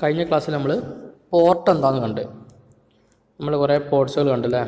കഴിഞ്ഞ ക്ലാസ്സിൽ നമ്മൾ പോർട്ട് എന്താണെന്ന് കണ്ട് നമ്മൾ കുറേ പോർട്സുകൾ കണ്ടല്ലേ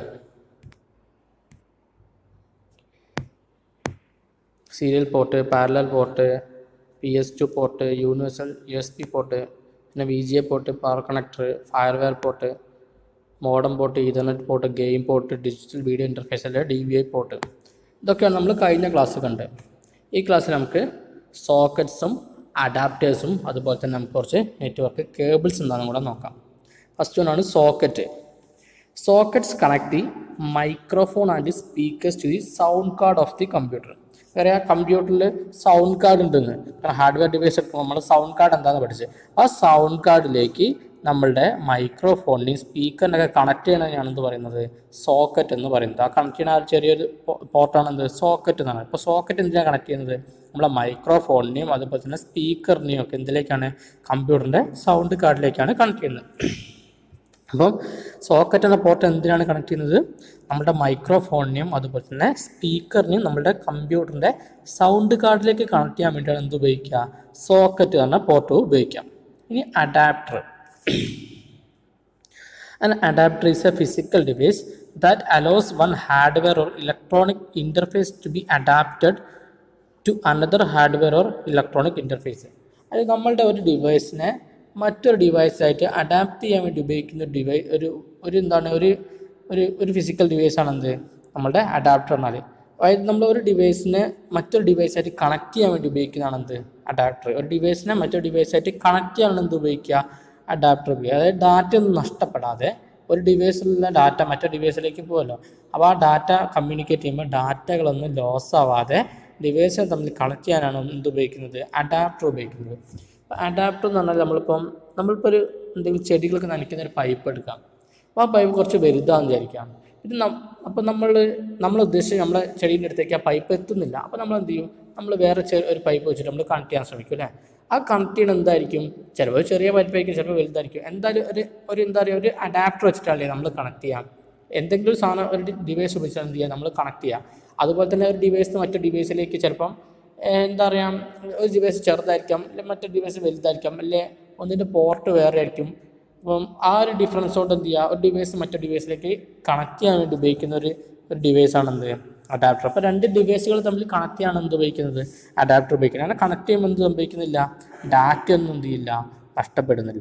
serial port parallel port P S two port universal U S B port പിന്നെ V G A port power connector firewire port modem port ethernet port game port digital video interface അല്ലെ D V I port ഇതൊക്കെയാണ് നമ്മൾ കഴിഞ്ഞ class കണ്ടത് ഈ ക്ലാസ്സിൽ നമുക്ക് സോക്കറ്റ്സും അഡാപ്റ്റേഴ്സും അതുപോലെ തന്നെ നമുക്ക് കുറച്ച് നെറ്റ്വർക്ക് കേബിൾസ് എന്താണെന്ന് കൂടെ നോക്കാം ഫസ്റ്റ് വണ്ണാണ് socket sockets connect the microphone and speakers to the sound card of the computer വേറെ ആ കമ്പ്യൂട്ടറിൽ സൗണ്ട് കാർഡ് ഉണ്ടെന്ന് കാരണം ഹാർഡ്വെയർ ഡിവൈസ് എടുക്കുമ്പോൾ നമ്മൾ സൗണ്ട് കാർഡ് എന്താണെന്ന് പഠിച്ചത് ആ സൗണ്ട് കാർഡിലേക്ക് നമ്മളുടെ മൈക്രോഫോണിനെയും സ്പീക്കറിനൊക്കെ കണക്ട് ചെയ്യണതാണ് എന്ത് പറയുന്നത് സോക്കറ്റ് എന്ന് പറയുന്നത് ആ കണക്ട് ചെയ്യുന്ന ആ ഒരു ചെറിയൊരു പോർട്ടാണ് എന്ത് സോക്കറ്റ് എന്നാണ് ഇപ്പോൾ സോക്കറ്റ് എന്തിനാണ് കണക്ട് ചെയ്യുന്നത് നമ്മളെ മൈക്രോഫോണിനെയും അതുപോലെ തന്നെ സ്പീക്കറിനെയും ഒക്കെ എന്തിലേക്കാണ് കമ്പ്യൂട്ടറിൻ്റെ സൗണ്ട് കാർഡിലേക്കാണ് കണക്ട് ചെയ്യുന്നത് അപ്പം സോക്കറ്റ് എന്ന പോർട്ട് എന്തിനാണ് കണക്ട് ചെയ്യുന്നത് നമ്മുടെ മൈക്രോഫോണിനെയും അതുപോലെ തന്നെ സ്പീക്കറിനെയും നമ്മുടെ കമ്പ്യൂട്ടറിൻ്റെ സൗണ്ട് കാർഡിലേക്ക് കണക്ട് ചെയ്യാൻ വേണ്ടിയാണ് എന്ത് ഉപയോഗിക്കുക സോക്കറ്റ് എന്ന പോർട്ട് ഉപയോഗിക്കാം ഇനി adapter An adapter is a physical device that allows one hardware or electronic interface to be adapted to another hardware or electronic interface. അത് നമ്മളുടെ ഒരു ഡിവൈസിനെ മറ്റൊരു ഡിവൈസായിട്ട് അഡാപ്റ്റ് ചെയ്യാൻ വേണ്ടി ഉപയോഗിക്കുന്ന ഒരു ഡിവൈസ് ഒരു ഒരു എന്താണ് ഒരു ഒരു ഒരു ഫിസിക്കൽ ഡിവൈസ് ആണെന്ത് നമ്മളുടെ അഡാപ്റ്റർ എന്നാൽ അതായത് നമ്മൾ ഒരു ഡിവൈസിനെ മറ്റൊരു ഡിവൈസായിട്ട് കണക്ട് ചെയ്യാൻ വേണ്ടി ഉപയോഗിക്കുന്നതാണ് എന്ത് അഡാപ്റ്റർ ഒരു ഡിവൈസിനെ മറ്റൊരു ഡിവൈസായിട്ട് കണക്ട് ചെയ്യാനാണ് എന്ത് ഉപയോഗിക്കുക അഡാപ്റ്റർ ഉപയോഗിക്കുക അതായത് ഡാറ്റ ഒന്നും നഷ്ടപ്പെടാതെ ഒരു ഡിവൈസിലുള്ള ഡാറ്റ മറ്റൊരു ഡിവൈസിലേക്ക് പോകുമല്ലോ അപ്പോൾ ആ ഡാറ്റ കമ്മ്യൂണിക്കേറ്റ് ചെയ്യുമ്പോൾ ഡാറ്റകളൊന്നും ലോസ് ആവാതെ ഡിവൈസുകൾ തമ്മിൽ കണക്ട് ചെയ്യാനാണ് എന്ത് ഉപയോഗിക്കുന്നത് അഡാപ്റ്റർ ഉപയോഗിക്കുന്നത് അഡാപ്റ്റർ എന്ന് പറഞ്ഞാൽ നമ്മളിപ്പം നമ്മളിപ്പോൾ ഒരു എന്തെങ്കിലും ചെടികൾക്ക് നനയ്ക്കുന്ന ഒരു പൈപ്പ് എടുക്കാം അപ്പോൾ ആ പൈപ്പ് കുറച്ച് വലുതാണെന്ന് വിചാരിക്കാം ഇത് അപ്പോൾ നമ്മൾ നമ്മൾ ഉദ്ദേശിച്ച് നമ്മളെ ചെടീൻ്റെ അടുത്തേക്ക് ആ പൈപ്പ് എത്തുന്നില്ല അപ്പോൾ നമ്മൾ എന്ത് ചെയ്യും നമ്മൾ വേറെ ചെ ഒരു പൈപ്പ് വെച്ചിട്ട് നമ്മൾ കണക്ട് ചെയ്യാൻ ശ്രമിക്കും അല്ലേ ആ കണക്ട് ചെയ്യണം എന്തായിരിക്കും ചിലപ്പോൾ ചെറിയ പൈപ്പായിരിക്കും ചിലപ്പോൾ വലുതായിരിക്കും എന്തായാലും ഒരു ഒരു എന്താ പറയുക ഒരു അഡാപ്റ്റർ വെച്ചിട്ടല്ലേ നമ്മൾ കണക്ട് ചെയ്യാം എന്തെങ്കിലും ഒരു സാധനം ഒരു ഡിവൈസ് ഉപയോഗിച്ചാൽ എന്ത് ചെയ്യുക നമ്മൾ കണക്ട് ചെയ്യുക അതുപോലെ തന്നെ ഒരു ഡിവൈസ് മറ്റു ഡിവൈസിലേക്ക് ചിലപ്പം എന്താ പറയുക ഒരു ഡിവൈസ് ചെറുതായിരിക്കാം അല്ലെങ്കിൽ മറ്റൊരു ഡിവൈസ് വലുതായിരിക്കാം അല്ലെ ഒന്നിൻ്റെ പോർട്ട് വേറെ ആയിരിക്കും അപ്പം ആ ഒരു ഡിഫറൻസ് കൊണ്ട് എന്ത് ചെയ്യുക ഒരു ഡിവൈസ് മറ്റു ഡിവൈസിലേക്ക് കണക്ട് ചെയ്യാൻ വേണ്ടി ഉപയോഗിക്കുന്ന ഒരു ഒരു ഡിവൈസാണ് എന്ത് അഡാപ്റ്റർ അപ്പോൾ രണ്ട് ഡിവൈസുകൾ തമ്മിൽ കണക്ട് ചെയ്യാൻ എന്ത് ഉപയോഗിക്കുന്നത് അഡാപ്റ്റർ ഉപയോഗിക്കുന്നത് അങ്ങനെ കണക്ട് ചെയ്യുമ്പോൾ എന്ത് സംഭവിക്കുന്നില്ല ഡാറ്റ ഒന്നും എന്ത് ചെയ്യില്ല നഷ്ടപ്പെടുന്നില്ല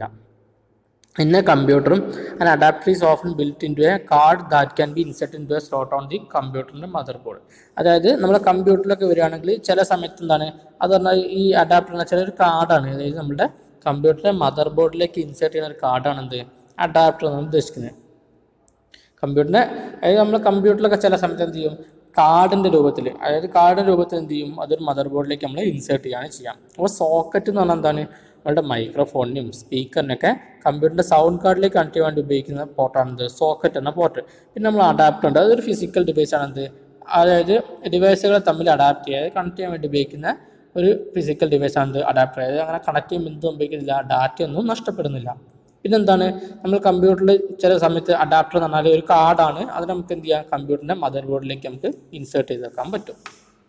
In a computer, an adapter is often built into a card that can be inserted into a slot on the computerൻ്റെ motherboard. അതായത് നമ്മുടെ കമ്പ്യൂട്ടറിലൊക്കെ വരികയാണെങ്കിൽ ചില സമയത്ത് എന്താണ് അത് പറഞ്ഞാൽ ഈ അഡാപ്റ്റർ എന്ന് വെച്ചാൽ ഒരു കാർഡാണ് അതായത് നമ്മുടെ കമ്പ്യൂട്ടറിലെ മദർ ബോർഡിലേക്ക് ഇൻസേർട്ട് ചെയ്യുന്ന ഒരു കാർഡാണ് എന്ത് അഡാപ്റ്റർ എന്നാണ് ഉദ്ദേശിക്കുന്നത് കമ്പ്യൂട്ടറിനെ അതായത് നമ്മൾ കമ്പ്യൂട്ടറിലൊക്കെ ചില സമയത്ത് എന്ത് ചെയ്യും കാർഡിൻ്റെ രൂപത്തിൽ അതായത് കാർഡിൻ്റെ രൂപത്തിൽ എന്ത് ചെയ്യും അതൊരു മദർ ബോർഡിലേക്ക് നമ്മൾ ഇൻസേർട്ട് ചെയ്യുകയാണ് ചെയ്യാം അപ്പോൾ സോക്കറ്റ് എന്ന് പറഞ്ഞാൽ എന്താണ് നമ്മളുടെ മൈക്രോഫോണിനും സ്പീക്കറിനൊക്കെ കമ്പ്യൂട്ടറിൻ്റെ സൗണ്ട് കാർഡിലേക്ക് കണക്ട് ചെയ്യാൻ വേണ്ടി ഉപയോഗിക്കുന്ന പോർട്ടാണെന്ത് സോക്കറ്റ് എന്ന പോർട്ട് പിന്നെ നമ്മൾ അഡാപ്റ്റർ ഉണ്ട് അതൊരു ഫിസിക്കൽ ഡിവൈസ് ആണെന്ത് അതായത് ഡിവൈസുകളെ തമ്മിൽ അഡാപ്റ്റ് ചെയ്യാതെ കണക്ട് ചെയ്യാൻ വേണ്ടി ഉപയോഗിക്കുന്ന ഒരു ഫിസിക്കൽ ഡിവൈസ് ആണ് അഡാപ്റ്റർ അതായത് അങ്ങനെ കണക്ട് ചെയ്യുമ്പോൾ എന്തും ഉപയോഗിക്കുന്നില്ല ഡാറ്റ ഒന്നും നഷ്ടപ്പെടുന്നില്ല പിന്നെന്താണ് നമ്മൾ കമ്പ്യൂട്ടറിൽ ചില സമയത്ത് അഡാപ്റ്റർ എന്ന് പറഞ്ഞാൽ ഒരു കാർഡാണ് അത് നമുക്ക് എന്ത് ചെയ്യാം കമ്പ്യൂട്ടറിൻ്റെ മദർ ബോർഡിലേക്ക് നമുക്ക് ഇൻസേർട്ട് ചെയ്ത് വെക്കാൻ പറ്റും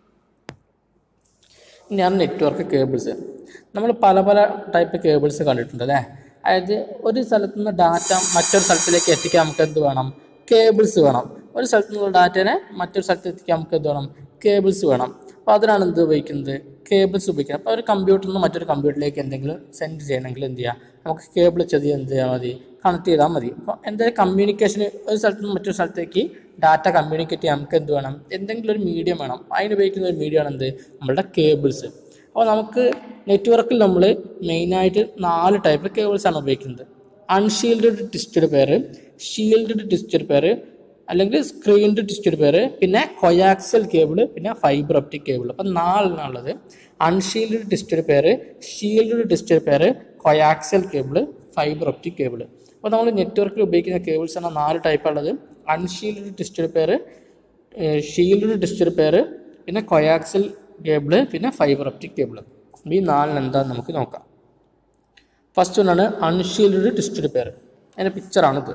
ഇനിയാണ് നെറ്റ്വർക്ക് കേബിൾസ് നമ്മൾ പല പല ടൈപ്പ് കേബിൾസ് കണ്ടിട്ടുണ്ട് അല്ലേ അതായത് ഒരു സ്ഥലത്ത് നിന്ന് ഡാറ്റ മറ്റൊരു സ്ഥലത്തിലേക്ക് എത്തിക്കാൻ നമുക്ക് എന്ത് വേണം കേബിൾസ് വേണം ഒരു സ്ഥലത്ത് നിന്നുള്ള ഡാറ്റനെ മറ്റൊരു സ്ഥലത്ത് എത്തിക്കാൻ നമുക്ക് എന്ത് വേണം കേബിൾസ് വേണം അപ്പോൾ അതിനാണ് എന്ത് ഉപയോഗിക്കുന്നത് കേബിൾസ് ഉപയോഗിക്കുന്നത് അപ്പോൾ ഒരു കമ്പ്യൂട്ടറിൽ നിന്ന് മറ്റൊരു കമ്പ്യൂട്ടറിലേക്ക് എന്തെങ്കിലും സെൻഡ് ചെയ്യണമെങ്കിൽ എന്ത് ചെയ്യുക നമുക്ക് കേബിൾ ചെറിയ എന്ത് ചെയ്യാൽ മതി കണക്ട് ചെയ്താൽ മതി അപ്പോൾ എന്തായാലും കമ്മ്യൂണിക്കേഷൻ ഒരു സ്ഥലത്ത് നിന്ന് മറ്റൊരു സ്ഥലത്തേക്ക് ഡാറ്റ കമ്മ്യൂണിക്കേറ്റ് ചെയ്യാൻ നമുക്ക് എന്ത് വേണം എന്തെങ്കിലും ഒരു മീഡിയം വേണം അതിന് ഉപയോഗിക്കുന്ന ഒരു മീഡിയമാണ് എന്ത് നമ്മളുടെ കേബിൾസ് അപ്പോൾ നമുക്ക് നെറ്റ്വർക്കിൽ നമ്മൾ മെയിനായിട്ട് നാല് ടൈപ്പ് കേബിൾസാണ് ഉപയോഗിക്കുന്നത് unshielded twisted pair shielded twisted pair അല്ലെങ്കിൽ സ്ക്രീൻഡ് ടിസ്റ്റഡ് പെയർ പിന്നെ കൊയാക്സൽ കേബിൾ പിന്നെ ഫൈബർ ഒപ്റ്റിക് കേബിൾ അപ്പം നാലെണ്ണമുള്ളത് unshielded twisted pair shielded twisted pair coaxial cable fibre optic cable അപ്പോൾ നമ്മൾ നെറ്റ്വർക്കിൽ ഉപയോഗിക്കുന്ന കേബിൾസ് എന്ന നാല് ടൈപ്പുള്ളത് unshielded twisted pair shielded twisted pair പിന്നെ കൊയാക്സൽ കേബിൾ പിന്നെ ഫൈബർ ഒപ്റ്റിക് കേബിൾ ഈ നാലിന് എന്താണെന്ന് നമുക്ക് നോക്കാം ഫസ്റ്റ് ഒന്നാണ് അൺഷീൽഡ് ടിസ്റ്റഡ് പെയർ അതിൻ്റെ പിക്ചറാണിത്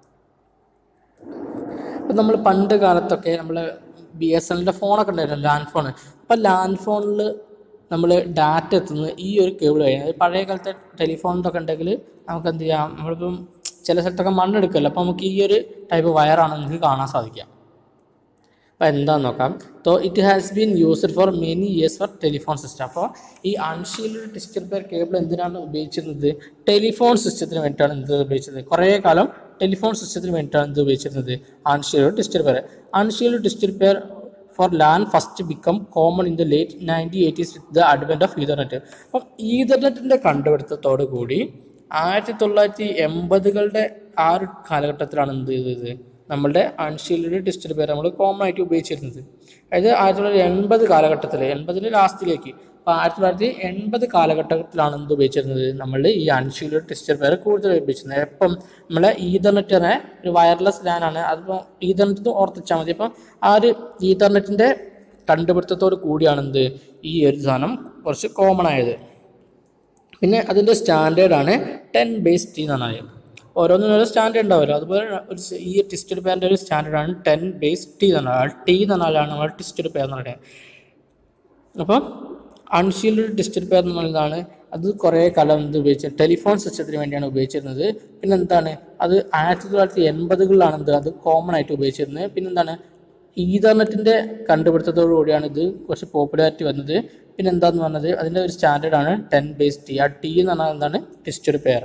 ഇപ്പം നമ്മൾ പണ്ട് കാലത്തൊക്കെ നമ്മൾ ബി എസ് എല്ലിൻ്റെ ഫോണൊക്കെ ഉണ്ടായിരുന്നു ലാൻഡ് ഫോൺ അപ്പം ലാൻഡ് ഫോണിൽ നമ്മൾ ഡാറ്റ എത്തുന്നത് ഈ ഒരു കേബിൾ വഴി അതായത് പഴയ കാലത്തെ ടെലിഫോണിലൊക്കെ ഉണ്ടെങ്കിൽ നമുക്ക് എന്ത് ചെയ്യാം നമ്മളിപ്പം ചില സ്ഥലത്തൊക്കെ മണ്ണെടുക്കുമല്ലോ അപ്പോൾ നമുക്ക് ഈ ഒരു ടൈപ്പ് വയറാണ് നമുക്ക് കാണാൻ സാധിക്കുക അപ്പോൾ എന്താന്ന് നോക്കാം so it has been used for many years for telephone system അപ്പോൾ ഈ അൺഷീൽഡ് ഡിസ്ട്രിബ്യൂട്ടർ കേബിൾ എന്തിനാണ് ഉപയോഗിച്ചിരുന്നത് ടെലിഫോൺ സിസ്റ്റത്തിന് വേണ്ടിയിട്ടാണ് ഇത് ഉപയോഗിച്ചത് കുറേ കാലം ടെലിഫോൺ സിസ്റ്റത്തിന് വേണ്ടിയിട്ടാണ് ഇത് ഉപയോഗിച്ചിരുന്നത് unshielded distributor unshielded distributor for LAN first become common in the late nineteen eighties with the advent of ethernet അപ്പം ഈതർനെറ്റിൻ്റെ കണ്ടുപിടുത്തത്തോടു കൂടി ആയിരത്തി തൊള്ളായിരത്തി എൺപതുകളുടെ ആ ഒരു കാലഘട്ടത്തിലാണ് എന്ത് ചെയ്തത് നമ്മളുടെ അൺഷീൽഡ് ഡിസ്ട്രിബ്യൂട്ടർ നമ്മൾ കോമൺ ആയിട്ട് ഉപയോഗിച്ചിരുന്നത് അതായത് ആയിരത്തി തൊള്ളായിരത്തി എൺപത് കാലഘട്ടത്തിൽ എൺപതിൻ്റെ ലാസ്റ്റിലേക്ക് അപ്പോൾ ആയിരത്തി തൊള്ളായിരത്തി എൺപത് കാലഘട്ടത്തിലാണ് എന്ത് ഉപയോഗിച്ചിരുന്നത് നമ്മൾ ഈ അൺഷീൽഡ് ഡിസ്ട്രിബ്യൂട്ടർ കൂടുതൽ ഉപയോഗിച്ചിരുന്നത് എപ്പം നമ്മളെ ഈതർനെറ്റ് തന്നെ ഒരു വയർലെസ് ലാൻ ആണ് അതിപ്പോൾ ഈതർനെറ്റ് ഓർത്തിച്ചാൽ മതി അപ്പം ആ ഒരു ഈതർനെറ്റിൻ്റെ കണ്ടുപിടുത്തത്തോട് കൂടിയാണ് എന്ത് ഈ ഒരു സാധനം കുറച്ച് കോമൺ ആയത് പിന്നെ അതിൻ്റെ സ്റ്റാൻഡേർഡാണ് ടെൻ ബേസ് ടി എന്നാണ് പറയുന്നത് ഓരോന്നിനും ഓരോ സ്റ്റാൻഡേർഡ് ഉണ്ടാവുമല്ലോ അതുപോലെ ഒരു സ് ഈ ടിസ്റ്റഡ് പെയറിൻ്റെ ഒരു സ്റ്റാൻഡേർഡാണ് ടെൻ ബേസ് ടി എന്ന് പറഞ്ഞാൽ ടി എന്ന് പറഞ്ഞാലാണ് നമ്മൾ ടിസ്റ്റഡ് പെയർ എന്ന് പറയുന്നത് അപ്പം അൺഷീൽഡ് ഡിസ്റ്റഡ് പെയർ എന്ന് പറയുന്നതാണ് അത് കുറേ കാലം ഇത് ഉപയോഗിച്ചത് ടെലിഫോൺ സിസ്റ്റത്തിന് വേണ്ടിയാണ് ഉപയോഗിച്ചിരുന്നത് പിന്നെ എന്താണ് അത് ആയിരത്തി തൊള്ളായിരത്തി എൺപതുകളിലാണ് എന്ത് അത് കോമൺ ആയിട്ട് ഉപയോഗിച്ചിരുന്നത് പിന്നെ എന്താണ് ഈതർനെറ്റിൻ്റെ കണ്ടുപിടുത്തത്തോടു കൂടിയാണ് ഇത് കുറച്ച് പോപ്പുലാരിറ്റി വന്നത് പിന്നെ എന്താന്ന് പറഞ്ഞത് അതിൻ്റെ ഒരു സ്റ്റാൻഡേർഡാണ് ടെൻ ബേസ് ടി ആ ടി എന്ന് പറഞ്ഞാൽ എന്താണ് ടിസ്റ്റഡ് പെയർ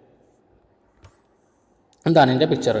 എന്താണ് എൻ്റെ പിക്ചർ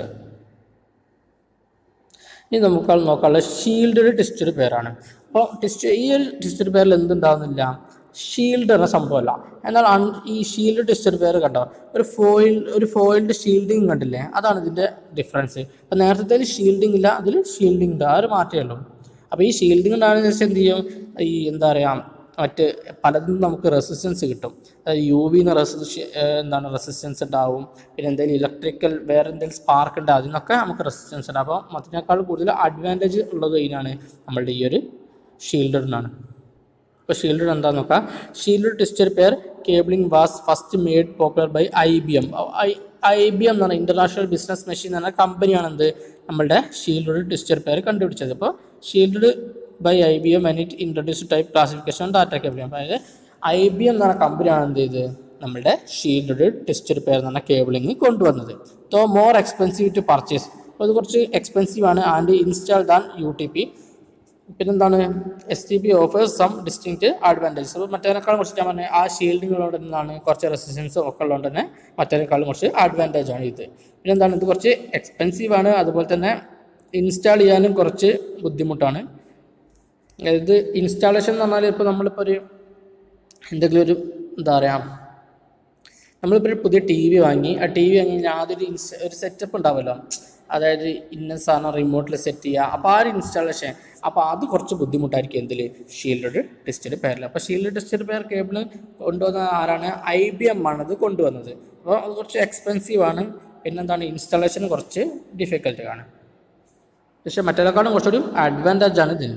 ഇനി നമുക്ക് നോക്കാനുള്ള ഷീൽഡ് ടിസ്റ്റഡ് പെയറാണ് അപ്പോൾ ടിസ്റ്റ് ഈ ഒരു ടിസ്റ്റഡ് പെയറിൽ എന്തുണ്ടാവുന്നില്ല ഷീൽഡ് എന്ന സംഭവമല്ല എന്നാൽ അൺ ഈ ഷീൽഡ് ടിസ്റ്റഡ് പെയർ കണ്ടോ ഒരു ഫോയിൽ ഒരു ഫോയിൽഡ് ഷീൽഡിങ് കണ്ടില്ലേ അതാണ് ഇതിൻ്റെ ഡിഫറൻസ് അപ്പോൾ നേരത്തെ ഷീൽഡിങ് ഇല്ല അതിൽ ഷീൽഡിങ് ഉണ്ട് ആ ഒരു മാറ്റമേ ഉള്ളൂ അപ്പോൾ ഈ ഷീൽഡിങ് ഉണ്ടാകുന്ന വെച്ചാൽ എന്ത് ചെയ്യും ഈ എന്താ പറയുക മറ്റ് പലതും നമുക്ക് റെസിസ്റ്റൻസ് കിട്ടും അതായത് യു വിന്ന് റെസിസ്റ്റ എന്താണ് റെസിസ്റ്റൻസ് ഉണ്ടാവും പിന്നെ എന്തെങ്കിലും ഇലക്ട്രിക്കൽ വേറെ എന്തെങ്കിലും സ്പാർക്ക് ഉണ്ടാവും അതിനൊക്കെ നമുക്ക് റെസിസ്റ്റൻസ് ഉണ്ടാവും അപ്പോൾ അതിനേക്കാൾ കൂടുതൽ അഡ്വാൻറ്റേജ് ഉള്ളത് ഇതിനാണ് നമ്മളുടെ ഈ ഒരു ഷീൽഡഡിനാണ് ഇപ്പോൾ ഷീൽഡ് എന്താന്ന് നോക്കാം shielded twister pair cabling was first made popular by I B M I B M എന്ന് പറഞ്ഞാൽ ഇൻ്റർനാഷണൽ ബിസിനസ് മെഷീൻ എന്ന് പറഞ്ഞ കമ്പനിയാണ് എന്ത് നമ്മളുടെ ഷീൽഡ് ടിസ്റ്റർ പെയർ കണ്ടുപിടിച്ചത് അപ്പോൾ shielded by I B M and it introduce type classification data cabling അതായത് ഐ ബി എം എന്ന് പറഞ്ഞ കമ്പനിയാണ് എന്ത് ചെയ്ത് നമ്മളുടെ ഷീൽഡ് ടിസ്റ്റർ പെയർ എന്ന് പറഞ്ഞ കേബിളിംഗ് കൊണ്ടുവന്നത് so more expensive to purchase അപ്പോൾ ഇത് കുറച്ച് എക്സ്പെൻസീവ് ആണ് and install than U T P പിന്നെന്താണ് S T P offers some distinct advantages അപ്പോൾ മറ്റേതിനേക്കാളും കുറച്ച് ഞാൻ പറഞ്ഞത് ആ ഷീൽഡിങ്ങുകളോട് നിന്നാണ് കുറച്ച് റെസിസ്റ്റൻസ് ഒക്കെ ഉള്ളതുകൊണ്ട് തന്നെ മറ്റേതിനേക്കാളും കുറച്ച് അഡ്വാൻറ്റേജ് ആണ് ഇത് പിന്നെന്താണ് ഇത് കുറച്ച് എക്സ്പെൻസീവ് ആണ് അതുപോലെ തന്നെ ഇൻസ്റ്റാൾ ചെയ്യാനും കുറച്ച് ബുദ്ധിമുട്ടാണ് അതായത് ഇൻസ്റ്റാളേഷൻ എന്ന് പറഞ്ഞാൽ ഇപ്പോൾ നമ്മളിപ്പോൾ ഒരു എന്തെങ്കിലും ഒരു എന്താ പറയുക നമ്മളിപ്പോൾ ഒരു പുതിയ ടി വി വാങ്ങി ആ ടി വി വാങ്ങി കഴിഞ്ഞാൽ ആദ്യം ഒരു ഇൻസ്റ്റ ഒരു സെറ്റപ്പ് ഉണ്ടാവുമല്ലോ അതായത് ഇന്ന സാധനം റിമോട്ടിൽ സെറ്റ് ചെയ്യുക അപ്പോൾ ആ ഒരു ഇൻസ്റ്റാളേഷൻ അപ്പോൾ അത് കുറച്ച് ബുദ്ധിമുട്ടായിരിക്കും എന്തിൽ ഷീൽഡ് ടെസ്റ്റഡ് പെയറിൽ അപ്പോൾ ഷീൽഡ് ടെസ്റ്റഡ് പെയർ കേബിൾ കൊണ്ടുവന്ന ആരാണ് ഐ ബി എം ആണ് ഇത് കൊണ്ടുവന്നത് അപ്പോൾ അത് കുറച്ച് എക്സ്പെൻസീവ് ആണ് പിന്നെന്താണ് ഇൻസ്റ്റാളേഷൻ കുറച്ച് ഡിഫിക്കൽട്ട് ആണ് പക്ഷേ മറ്റേക്കാളും കുറച്ചുകൂടി അഡ്വാൻറ്റേജ് ആണ് ഇതിന്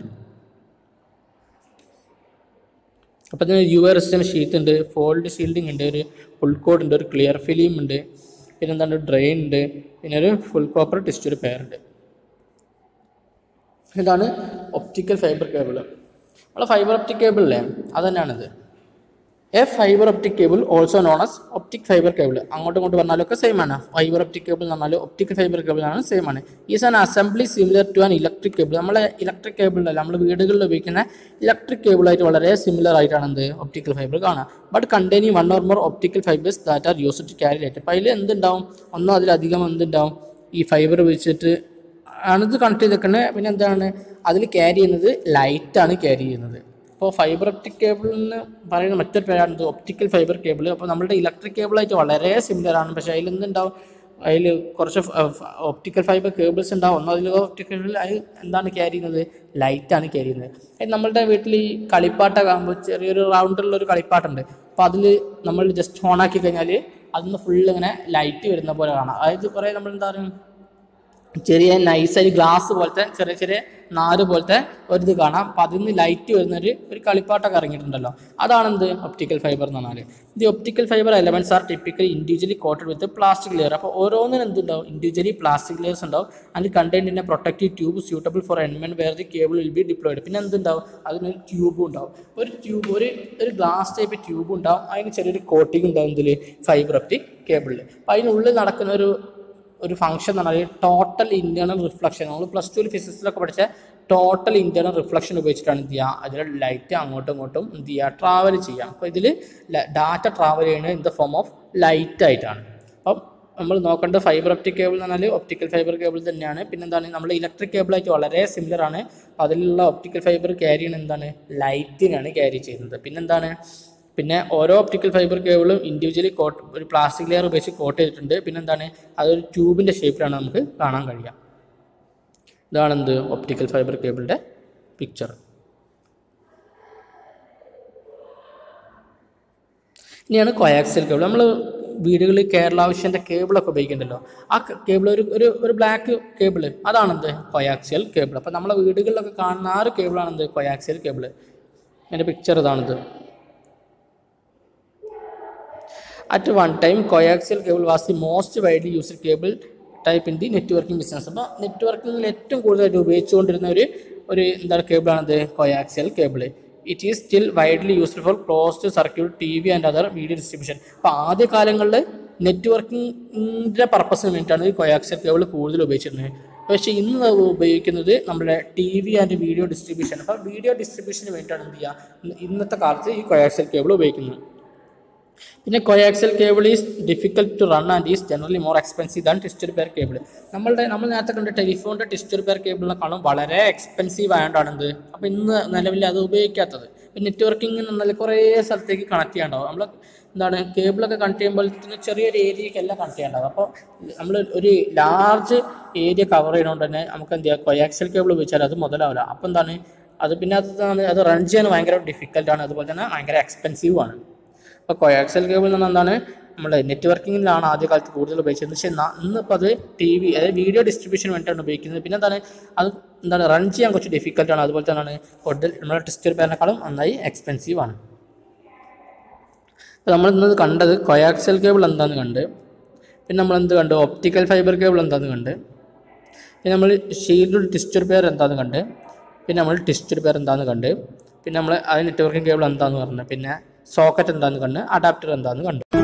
അപ്പോൾ ഇതിന് യു ആർ എസ് ഷീറ്റ് ഉണ്ട് ഫോൾഡ് ഷീൽഡിംഗ് ഉണ്ട് ഒരു ഫുൾ കോഡ് ഉണ്ട് ഒരു ക്ലിയർ ഫിലിം ഉണ്ട് പിന്നെ എന്താണ് ഡ്രെയിൻ ഉണ്ട് പിന്നെ ഒരു ഫുൾ കോപ്പർ ടിസ്റ്റ് ഒരു പെയർ ഉണ്ട് ഇതാണ് ഒപ്റ്റിക്കൽ ഫൈബർ കേബിൾ നമ്മളെ ഫൈബർ ഒപ്റ്റിക് കേബിൾ അല്ലേ അത് തന്നെയാണിത് a fibre optic cable also known as optic fibre cable അങ്ങോട്ടും ഇങ്ങോട്ട് പറഞ്ഞാലൊക്കെ സെയിം ആണ് ഫൈബർ ഒപ്റ്റിക് കേബിൾ എന്ന് പറഞ്ഞാൽ ഒപ്റ്റിക്കൽ ഫൈബർ കേബിൾ ആണ് സെയിം ആണ് is an assembly similar to an electric cable നമ്മളെ ഇലക്ട്രിക് കേബിൾ ഉണ്ടല്ലോ നമ്മൾ വീടുകളിൽ ഉപയോഗിക്കുന്ന ഇലക്ട്രിക് കേബിളായിട്ട് വളരെ സിമിലർ ആയിട്ടാണ് എന്ത് ഒപ്റ്റിക്കൽ ഫൈബർ കാണുക but containing one or more optical fibres that are use to carry light അപ്പോൾ അതിൽ എന്തുണ്ടാവും ഒന്നോ അതിലധികം എന്തുണ്ടാവും ഈ ഫൈബർ ഉപയോഗിച്ചിട്ട് ആണിത് കണക്ട് ചെയ്തേക്കുന്നത് പിന്നെ എന്താണ് അതിൽ ക്യാരി ചെയ്യുന്നത് ലൈറ്റാണ് ക്യാരി ചെയ്യുന്നത് അപ്പോൾ ഫൈബർ ഒപ്റ്റിക് കേബിൾ എന്ന് പറയുന്ന മറ്റൊരു പേരാണ് ഇത് ഒപ്റ്റിക്കൽ ഫൈബർ കേബിൾ അപ്പോൾ നമ്മുടെ ഇലക്ട്രിക് കേബിളായിട്ട് വളരെ സിമിലർ ആണ് പക്ഷേ അതിൽ എന്തുണ്ടാവും അതിൽ കുറച്ച് ഒപ്റ്റിക്കൽ ഫൈബർ കേബിൾസ് ഉണ്ടാവും ഒന്നും അതിൽ ഒപ്റ്റിക്കൽ അത് എന്താണ് ക്യാരി ചെയ്യുന്നത് ലൈറ്റാണ് ക്യാരി ചെയ്യുന്നത് അത് നമ്മളുടെ വീട്ടിൽ ഈ കളിപ്പാട്ടൊക്കെ ആകുമ്പോൾ ചെറിയൊരു റൗണ്ടുള്ള ഒരു കളിപ്പാട്ടുണ്ട് അപ്പോൾ അതിൽ നമ്മൾ ജസ്റ്റ് ഓൺ ആക്കി കഴിഞ്ഞാൽ അതിന്ന് ഫുൾ ഇങ്ങനെ ലൈറ്റ് വരുന്ന പോലെ കാണാം അതായത് കുറേ നമ്മൾ എന്താ പറയുക ചെറിയ നൈസായി ഗ്ലാസ് പോലത്തെ ചെറിയ ചെറിയ നാല് പോലത്തെ ഒരു ഇത് കാണാം അപ്പം അതിൽ നിന്ന് ലൈറ്റ് വരുന്നൊരു ഒരു കളിപ്പാട്ടൊക്കെ ഇറങ്ങിയിട്ടുണ്ടല്ലോ അതാണെന്ത് ഒപ്റ്റിക്കൽ ഫൈബർ എന്ന് പറഞ്ഞാൽ the optical fibre elements are typically individually coated with plastic layer അപ്പോൾ ഓരോന്നിനും എന്തുണ്ടാവും ഇൻഡിവിജ്വലി പ്ലാസ്റ്റിക് ലെയേഴ്സ് ഉണ്ടാവും അതിൽ contain in a protective tube suitable for environment where the cable will be deployed പിന്നെ എന്തുണ്ടാവും അതിനൊരു ട്യൂബും ഉണ്ടാവും ഒരു ട്യൂബ് ഒരു ഒരു ഗ്ലാസ് ടൈപ്പ് ട്യൂബ് ഉണ്ടാവും അതിന് ചെറിയൊരു കോട്ടിംഗ് ഉണ്ടാവും ഇതിൽ ഫൈബർ ഒപ്റ്റിക് കേബിളിൽ അപ്പോൾ അതിനുള്ളിൽ നടക്കുന്ന ഒരു ഒരു ഫംഗ്ഷൻ എന്ന് പറഞ്ഞാൽ ടോട്ടൽ ഇന്റേണൽ റിഫ്ലക്ഷൻ നമ്മൾ പ്ലസ് ടുവിൽ ഫിസിക്സിലൊക്കെ പഠിച്ച ടോട്ടൽ ഇന്റേണൽ റിഫ്ലക്ഷൻ ഉപയോഗിച്ചിട്ടാണ് എന്ത് ചെയ്യുക അതിലെ ലൈറ്റ് അങ്ങോട്ടും ഇങ്ങോട്ടും എന്ത് ചെയ്യുക ട്രാവൽ ചെയ്യുക അപ്പോൾ ഇതിൽ ഡാറ്റ ട്രാവൽ ചെയ്യുന്നത് in the form of light ആയിട്ടാണ് അപ്പം നമ്മൾ നോക്കേണ്ട ഫൈബർ ഒപ്റ്റിക് കേബിൾ എന്ന് പറഞ്ഞാൽ ഒപ്റ്റിക്കൽ ഫൈബർ കേബിൾ തന്നെയാണ് പിന്നെ എന്താണ് നമ്മൾ ഇലക്ട്രിക് കേബിളായിട്ട് വളരെ സിമിലർ ആണ് അതിലുള്ള ഒപ്റ്റിക്കൽ ഫൈബർ ക്യാരി ചെയ്യുന്നത് എന്താണ് ലൈറ്റിനാണ് ക്യാരി ചെയ്യുന്നത് പിന്നെന്താണ് പിന്നെ ഓരോ ഒപ്റ്റിക്കൽ ഫൈബർ കേബിളും ഇൻഡിവിജ്വലി കോട്ട് ഒരു പ്ലാസ്റ്റിക് ലെയർ ഉപയോഗിച്ച് കോട്ട് ചെയ്തിട്ടുണ്ട് പിന്നെ എന്താണ് അതൊരു ട്യൂബിൻ്റെ ഷേപ്പിലാണ് നമുക്ക് കാണാൻ കഴിയുക ഇതാണ് എന്ത് ഒപ്റ്റിക്കൽ ഫൈബർ കേബിളിൻ്റെ പിക്ചർ ഇനിയാണ് കൊയാക്സിൽ കേബിൾ നമ്മൾ വീടുകളിൽ കേരള ആവശ്യൻ്റെ കേബിളൊക്കെ ഉപയോഗിക്കുന്നുണ്ടല്ലോ ആ കേബിൾ ഒരു ഒരു ഒരു ബ്ലാക്ക് കേബിൾ അതാണെന്ത് കൊയാക്സിയൽ കേബിൾ അപ്പോൾ നമ്മളെ വീടുകളിലൊക്കെ കാണുന്ന ആ ഒരു കേബിളാണെന്ത് കൊയാക്സിയൽ കേബിൾ എൻ്റെ പിക്ചർ ഇതാണിത് at one time coaxial cable was the most widely used cable type in the networking business അപ്പോൾ നെറ്റ്വർക്കിംഗിൽ ഏറ്റവും കൂടുതലായിട്ട് ഉപയോഗിച്ചുകൊണ്ടിരുന്ന ഒരു ഒരു എന്താണ് കേബിളാണത് coaxial cable it is still widely used for closed circuit T V and other video distribution അപ്പോൾ ആദ്യ കാലങ്ങളിൽ നെറ്റ്വർക്കിങ്ങിൻ്റെ പർപ്പസിന് വേണ്ടിയിട്ടാണ് ഈ കൊയാക്സിയൽ കേബിൾ കൂടുതൽ ഉപയോഗിച്ചിരുന്നത് പക്ഷേ ഇന്ന് അത് ഉപയോഗിക്കുന്നത് നമ്മുടെ T V and video distribution അപ്പോൾ വീഡിയോ ഡിസ്ട്രിബ്യൂഷന് വേണ്ടിയിട്ടാണ് എന്ത് ചെയ്യുക ഇന്നത്തെ കാലത്ത് ഈ കൊയാക്സിയൽ കേബിൾ ഉപയോഗിക്കുന്നത് പിന്നെ coaxial cable is difficult to run and is generally more expensive than twisted pair cable നമ്മളുടെ നമ്മൾ നേരത്തെ കണ്ട ടെലിഫോണിൻ്റെ ടിസ്റ്റർ പെയർ കേബിളിനെക്കാളും വളരെ എക്സ്പെൻസീവ് ആയതുകൊണ്ടാണ് എന്ത് അപ്പോൾ ഇന്ന് നിലവിൽ അത് ഉപയോഗിക്കാത്തത് നെറ്റ്വർക്കിംഗ് എന്നാൽ കുറേ സ്ഥലത്തേക്ക് കണക്ട് ചെയ്യാണ്ടാവും നമ്മൾ എന്താണ് കേബിളൊക്കെ കണക്ട് ചെയ്യുമ്പോൾ തന്നെ ചെറിയൊരു ഏരിയയ്ക്കല്ല കണക്ട് ചെയ്യേണ്ടത് അപ്പോൾ നമ്മൾ ഒരു ലാർജ് ഏരിയ കവർ ചെയ്യുന്നതുകൊണ്ട് തന്നെ നമുക്ക് എന്ത് ചെയ്യാം കൊയാക്സൽ കേബിൾ ഉപയോഗിച്ചാൽ അത് മുതലാവില്ല അപ്പോൾ എന്താണ് അത് പിന്നെ അത് അത് റൺ ചെയ്യാൻ ഭയങ്കര ഡിഫിക്കൽട്ടാണ് അതുപോലെ തന്നെ ഭയങ്കര എക്സ്പെൻസീവ് ആണ് അപ്പോൾ കൊയാക്സൽ കേബിൾ എന്ന് പറഞ്ഞാൽ എന്താണ് നമ്മൾ നെറ്റ്വർക്കിങ്ങിലാണ് ആദ്യകാലത്ത് കൂടുതൽ ഉപയോഗിച്ചത് പക്ഷേ ന- ഇന്നിപ്പോൾ അത് ടി വി അതായത് വീഡിയോ ഡിസ്ട്രിബ്യൂഷൻ വേണ്ടിയിട്ടാണ് ഉപയോഗിക്കുന്നത് പിന്നെ എന്താണ് അത് എന്താണ് റൺ ചെയ്യാൻ കുറച്ച് ഡിഫിക്കൽട്ടാണ് അതുപോലെ തന്നെയാണ് കൂടുതൽ നമ്മുടെ ടെസ്റ്റർ പേരിനേക്കാളും നന്നായി എക്സ്പെൻസീവ് ആണ് അപ്പോൾ നമ്മൾ ഇന്ന് കണ്ടത് കൊയാക്സൽ കേബിൾ എന്താണെന്ന് കണ്ട് പിന്നെ നമ്മൾ എന്ത് കണ്ടു ഒപ്റ്റിക്കൽ ഫൈബർ കേബിൾ എന്താണെന്ന് കണ്ട് പിന്നെ നമ്മൾ ഷീൽഡ് ടിസ്റ്റർ പെയർ എന്താണെന്ന് കണ്ട് പിന്നെ നമ്മൾ ടിസ്റ്റർ പെയർ എന്താണെന്ന് കണ്ട് പിന്നെ നമ്മൾ അത് നെറ്റ്വർക്കിംഗ് കേബിൾ എന്താണെന്ന് പറഞ്ഞു പിന്നെ സോക്കറ്റ് എന്താണെന്ന് കണ്ട് അഡാപ്റ്റർ എന്താണെന്ന് കണ്ടു